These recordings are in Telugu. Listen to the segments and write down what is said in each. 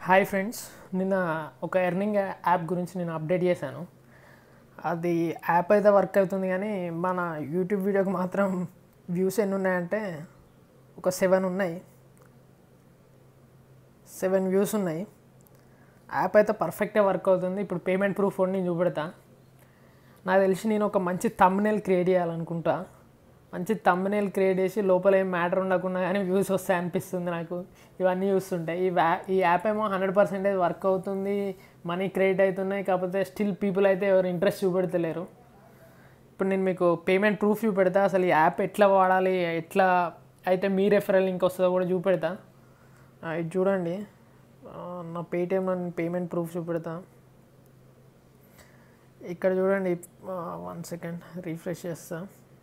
హాయ్ ఫ్రెండ్స్ నిన్న ఒక ఎర్నింగ్ యాప్ గురించి నేను అప్డేట్ చేశాను అది యాప్ అయితే వర్క్ అవుతుంది కానీ మన యూట్యూబ్ వీడియోకి మాత్రం వ్యూస్ ఎన్ని ఉన్నాయంటే ఒక సెవెన్ ఉన్నాయి సెవెన్ వ్యూస్ ఉన్నాయి యాప్ అయితే పర్ఫెక్ట్గా వర్క్ అవుతుంది ఇప్పుడు పేమెంట్ ప్రూఫ్ కూడా నేను చూపెడతా నాకు తెలిసి నేను ఒక మంచి తమ్నేల్ క్రియేట్ చేయాలనుకుంటా మంచి తమ్నేల్ క్రియేట్ చేసి లోపల ఏం మ్యాటర్ ఉండకుండా కానీ వ్యూస్ వస్తాయి అనిపిస్తుంది నాకు ఇవన్నీ చూస్తుంటాయి ఈ వ్యా ఈ యాప్ ఏమో హండ్రెడ్ పర్సెంటేజ్ వర్క్ అవుతుంది మనీ క్రియేట్ అవుతున్నాయి కాకపోతే స్టిల్ పీపుల్ అయితే ఎవరు ఇంట్రెస్ట్ చూపెడతలేరు ఇప్పుడు నేను మీకు పేమెంట్ ప్రూఫ్ చూపెడతా అసలు ఈ యాప్ ఎట్లా వాడాలి ఎట్లా అయితే మీ రెఫరల్ లింక్ వస్తుందో కూడా చూపెడతా ఆ, ఇది చూడండి ఆ, నా పేటిఎంలో నేను పేమెంట్ ప్రూఫ్ చూపెడతా ఇక్కడ చూడండి వన్ సెకండ్ రీఫ్రెష్ చేస్తా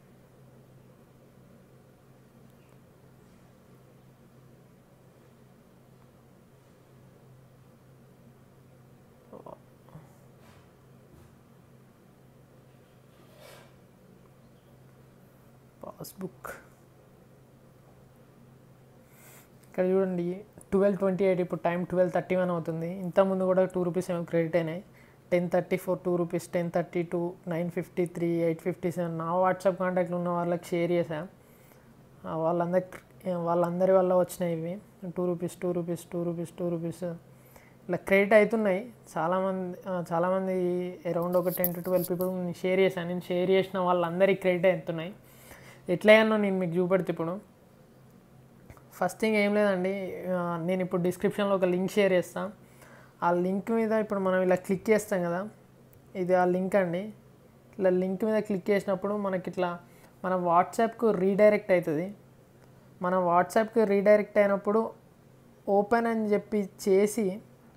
పాస్బుక్ ఇక్కడ చూడండి ట్వెల్వ్ ట్వంటీ ఎయిట్ ఇప్పుడు టైం ట్వెల్వ్ థర్టీ వన్ అవుతుంది ఇంతకుముందు కూడా టూ రూపీస్ ఏమో క్రెడిట్ అయినాయి ten thirty four two rupees ten thirty two nine fifty three eight fifty seven నా వాట్సాప్ కాంటాక్ట్లో ఉన్న వాళ్ళకి షేర్ చేశా ఆ, వాళ్ళందరి వాళ్ళందరి వల్ల వచ్చినాయి ఇవి two rupees two rupees two rupees two rupees ఇలా క్రెడిట్ అవుతున్నాయి చాలామంది ఆ, చాలామంది అరౌండ్ ఒక టెన్ టు ట్వెల్వ్ పీపుల్ నేను షేర్ చేశాను నేను షేర్ చేసిన వాళ్ళందరికీ క్రెడిట్ అవుతున్నాయి ఎట్లయ్యానో నేను మీకు చూపెడితే ఇప్పుడు ఫస్ట్ థింగ్ ఏం లేదండి ఆ, నేను ఇప్పుడు డిస్క్రిప్షన్లో ఒక లింక్ షేర్ చేస్తాను ఆ లింక్ మీద ఇప్పుడు మనం ఇలా క్లిక్ చేస్తాం కదా ఇది ఆ లింక్ అండి ఇట్లా లింక్ మీద క్లిక్ చేసినప్పుడు మనకి ఇట్లా మన వాట్సాప్కు రీడైరెక్ట్ అవుతుంది మన వాట్సాప్కి రీడైరెక్ట్ అయినప్పుడు ఓపెన్ అని చెప్పి చేసి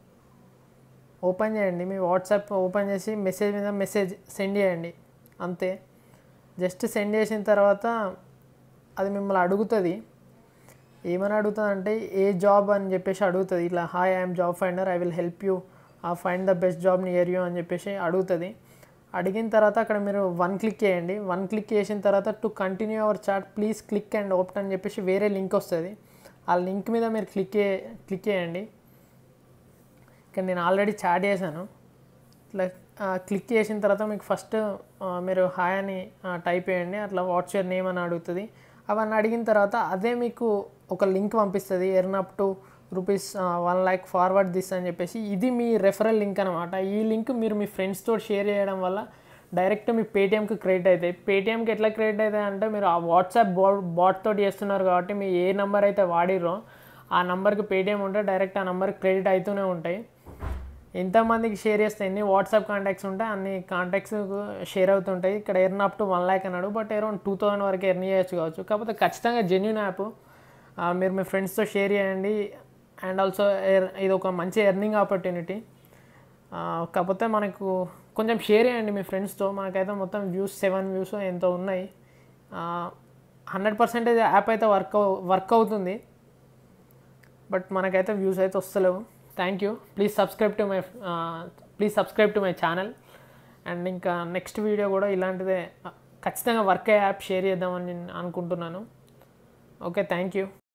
ఓపెన్ చేయండి మీ వాట్సాప్ ఓపెన్ చేసి మెసేజ్ మీద మెసేజ్ సెండ్ చేయండి అంతే జస్ట్ సెండ్ చేసిన తర్వాత అది మిమ్మల్ని అడుగుతుంది ఏమని అడుగుతుంది అంటే ఏ జాబ్ అని చెప్పేసి అడుగుతుంది ఇట్లా hi I'm job finder I will help you find the best job near you అని చెప్పేసి అడుగుతుంది అడిగిన తర్వాత అక్కడ మీరు వన్ క్లిక్ చేయండి వన్ క్లిక్ చేసిన తర్వాత to continue our chat please click and open అని చెప్పేసి వేరే లింక్ వస్తుంది ఆ లింక్ మీద మీరు క్లిక్ చే- క్లిక్ చేయండి ఇక్కడ నేను ఆల్రెడీ చాట్ చేశాను ఇట్లా ఆ, క్లిక్ చేసిన తర్వాత మీకు ఫస్ట్ ఆ, మీరు హాయ్ అని ఆ, టైప్ చేయండి అట్లా వాట్స్ యువర్ నేమ్ అని అడుగుతుంది అవన్నీ అడిగిన తర్వాత అదే మీకు ఒక లింక్ పంపిస్తుంది earn up to rupees one lakh forward this అని చెప్పేసి ఇది మీ రెఫరల్ లింక్ అనమాట ఈ లింక్ మీరు మీ ఫ్రెండ్స్తో షేర్ చేయడం వల్ల డైరెక్ట్ మీ పేటిఎంకి క్రెడిట్ అవుతాయి పేటిఎంకి ఎట్లా క్రెడిట్ అవుతాయి అంటే మీరు ఆ వాట్సాప్ బాట్ బాట్ తోటి చేస్తున్నారు కాబట్టి మీ ఏ నెంబర్ అయితే వాడిరో ఆ నెంబర్కి పేటిఎం ఉంటే డైరెక్ట్ ఆ నెంబర్కి క్రెడిట్ అవుతూనే ఉంటాయి ఎంతమందికి షేర్ చేస్తే ఎన్ని వాట్సాప్ కాంటాక్ట్స్ ఉంటాయి అన్ని కాంటాక్ట్స్ షేర్ అవుతుంటాయి ఇక్కడ earn up to one lakh అన్నాడు బట్ అరౌండ్ టూ థౌసండ్ వరకు ఎర్న్ చేయొచ్చు కావచ్చు కాకపోతే ఖచ్చితంగా జెన్యున్ యాప్ మీరు మీ ఫ్రెండ్స్తో షేర్ చేయండి అండ్ ఆల్సో ఇది ఒక మంచి ఎర్నింగ్ ఆపర్చునిటీ కాకపోతే మనకు కొంచెం షేర్ చేయండి మీ ఫ్రెండ్స్తో మనకైతే మొత్తం వ్యూస్ సెవెన్ వ్యూస్ ఎంతో ఉన్నాయి హండ్రెడ్ పర్సెంటేజ్ యాప్ అయితే వర్క్ వర్క్ అవుతుంది బట్ మనకైతే వ్యూస్ అయితే వస్తలేవు thank you please subscribe to my please subscribe to my channel and ఇంకా నెక్స్ట్ వీడియో కూడా ఇలాంటిదే ఆ, ఖచ్చితంగా వర్క్ అయ్యే యాప్ షేర్ చేద్దామని నేను అనుకుంటున్నాను ఓకే థ్యాంక్ యూ